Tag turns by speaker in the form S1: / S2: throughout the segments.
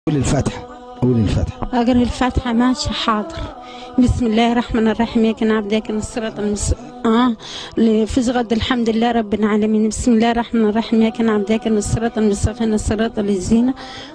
S1: قول الفاتحة قول الفاتحة
S2: أقرأ الفاتحة ماشي حاضر بسم الله الرحمن الرحيم يا كن عبدك الصراط المس... آه لفزغة الحمد لله رب العالمين بسم الله الرحمن الرحيم يا كن عبدك الصراط المستقيم الصراط الذين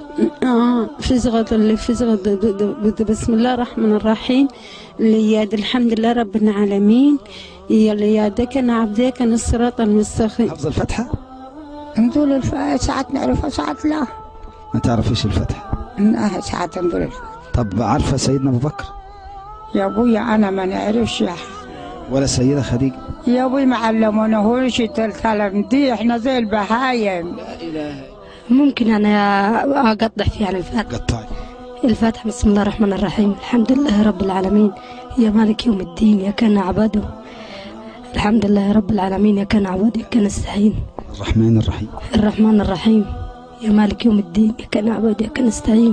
S2: آه فزغة اللي فزغة د- د- د- بسم الله الرحمن الرحيم لياد الحمد لله رب العالمين يا ليادك عبدك الصراط المستقيم
S1: حافظ الفاتحة
S3: نقول الف... ساعات نعرفها ساعات لا
S1: ما تعرفيش الفاتحة
S3: ن- ساعات نقول الف...
S1: طب عارفة سيدنا أبو بكر
S3: يا ابويا انا ما نعرفش يا
S1: ولا سيدة خديجة
S3: يا ابوي ما علموناهوش الكلام دي احنا زي البهايم
S4: ممكن أنا أقطع في يعني الفاتحة
S1: قطعي
S4: الفاتحة بسم الله الرحمن الرحيم الحمد لله رب العالمين يا مالك يوم الدين يا كان عبده الحمد لله رب العالمين يا كان عبده يا كان نستعين
S1: الرحمن الرحيم
S4: الرحمن الرحيم يا مالك يوم الدين يا كان عبده يا كان نستعين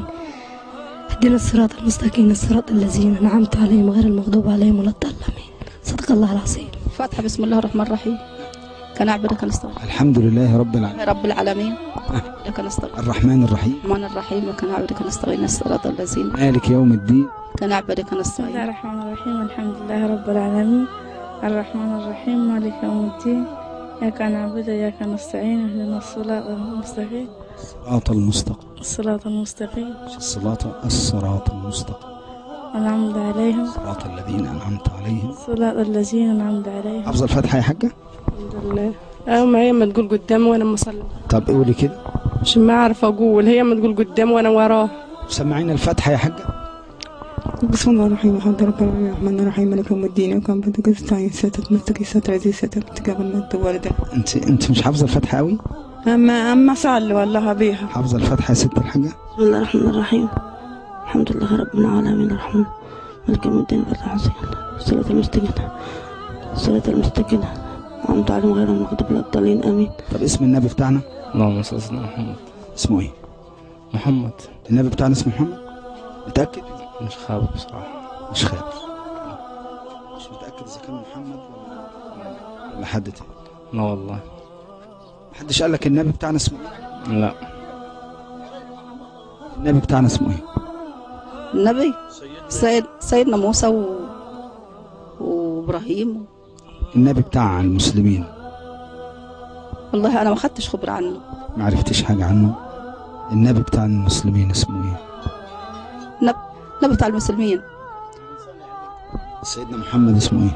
S4: اهدنا الصراط المستقيم الصراط الذين أنعمت عليهم غير المغضوب عليهم ولا الضالين صدق الله العظيم
S5: فاتحة بسم الله الرحمن الرحيم كان أعبدك نستغفر
S1: الحمد لله رب العالمين
S5: رب العالمين لك نستغفر
S1: الرحمن الرحيم
S5: الرحمن الرحيم وكان أعبدك نستغين الصراط الذين
S1: مالك يوم الدين
S5: كان أعبدك
S6: بسم الله
S5: نستغين
S6: الرحمن الرحيم الحمد لله رب العالمين الرحمن الرحيم مالك يوم الدين إياك نعبد وإياك نستعين اهدنا الصراط المستقيم
S1: صراط المستقيم
S6: الصراط المستقيم
S1: الصراط الصراط المستقيم
S6: أنعمت عليهم
S1: صراط الذين أنعمت عليهم
S6: صراط الذين أنعمت عليهم
S1: حافظ الفاتحة يا حاجة
S7: الحمد لله أو ما هي ما تقول قدام وانا مصلي
S1: طب قولي كده
S7: مش ما اعرف اقول هي ما تقول قدام وانا وراه
S1: سمعينا الفاتحة يا حاجة
S8: بسم الله الرحمن الرحيم الحمد لله الرحمن الرحيم مالك يوم الدين وكان بدك استعين ستة مستقي ستة عزيز ستة تقابل من والدة
S1: انت انت مش حافظة الفاتحة قوي
S8: أما أما صلي والله بيها
S1: حافظة الفاتحة يا ست الحاجة
S9: بسم الله الرحمن الرحيم الحمد لله رب العالمين الرحمن مالك يوم الدين والله الصلاة المستقيم الصلاة المستقيم أنعمت عليهم غير المغضوب ولا الضالين آمين
S1: طب اسم النبي بتاعنا
S10: اللهم صل على محمد
S1: اسمه ايه
S10: محمد
S1: النبي بتاعنا اسمه محمد متأكد
S10: مش خابر بصراحة
S1: مش خير مش متأكد إذا كان محمد ولا ولا حد تاني
S10: لا والله
S1: محدش قال لك النبي بتاعنا اسمه ايه
S10: لا
S1: النبي بتاعنا اسمه ايه
S5: النبي سيد سيدنا موسى و... وإبراهيم
S1: النبي بتاع المسلمين
S5: والله أنا ما خدتش خبرة عنه
S1: ما عرفتش حاجة عنه النبي بتاع المسلمين اسمه ايه
S5: نب... النبي بتاع المسلمين
S1: سيدنا محمد اسمه ايه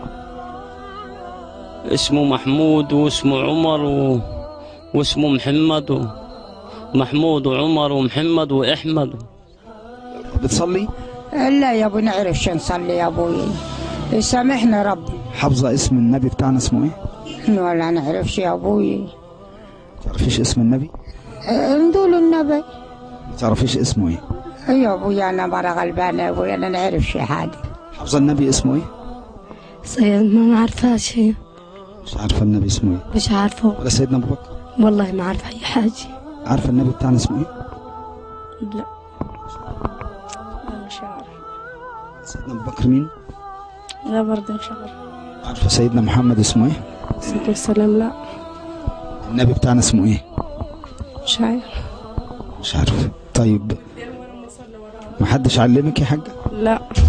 S10: اسمه محمود واسمه عمر و... واسمه محمد و... محمود وعمر ومحمد وأحمد
S1: بتصلي
S3: لا يا ابوي نعرفش نصلي يا ابوي يسامحنا ربي
S1: حافظة اسم النبي بتاعنا اسمه ايه
S3: ولا نعرفش يا ابوي
S1: تعرفيش اسم النبي
S3: اه، نقول النبي
S1: ما تعرفيش اسمه ايه
S3: يا ابوي انا مرة غلبانة يا ابوي انا نعرفش حاجة
S1: حافظة النبي اسمه ايه
S4: سيد ما عارفاش هي
S1: مش عارفة النبي اسمه ايه
S4: مش عارفة
S1: ولا سيدنا ابو بكر
S4: والله ما عارفة أي حاجة
S1: عارفة النبي بتاعنا اسمه ايه
S6: لا لا مش عارف
S1: سيدنا ابو بكر مين
S6: لا برضه مش عارف
S1: عارفة سيدنا محمد اسمه ايه
S7: الصلاة والسلام لا
S1: النبي بتاعنا اسمه ايه
S7: مش عارف
S1: مش عارف طيب ما حدش علمك يا حاجة
S7: لا